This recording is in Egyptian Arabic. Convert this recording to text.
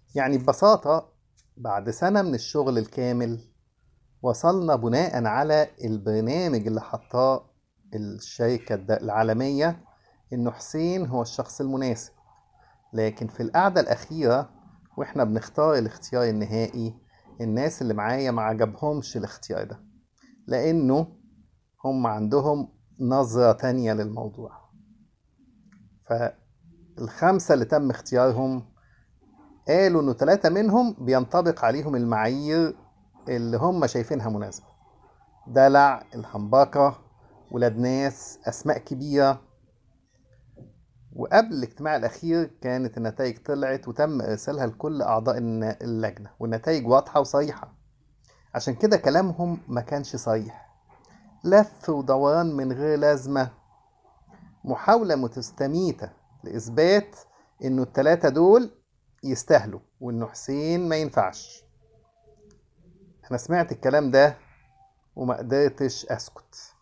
يعني ببساطة بعد سنة من الشغل الكامل وصلنا بناء على البرنامج اللي حطاه الشركة الد- العالمية إنه حسين هو الشخص المناسب لكن في القعدة الأخيرة وإحنا بنختار الاختيار النهائي الناس اللي معايا ما عجبهمش الاختيار ده لأنه هم عندهم نظرة تانية للموضوع فالخمسة اللي تم اختيارهم قالوا إنه ثلاثة منهم بينطبق عليهم المعايير اللي هم شايفينها مناسبة دلع الهمباكة ولاد ناس أسماء كبيرة وقبل الاجتماع الأخير كانت النتائج طلعت وتم إرسالها لكل أعضاء الن- اللجنة والنتائج واضحة وصريحة عشان كده كلامهم ما كانش صريح لف ودوران من غير لازمة محاولة متستميتة لإثبات إنه التلاتة دول يستاهلوا وإنه حسين ما ينفعش أنا سمعت الكلام ده وما قدرتش أسكت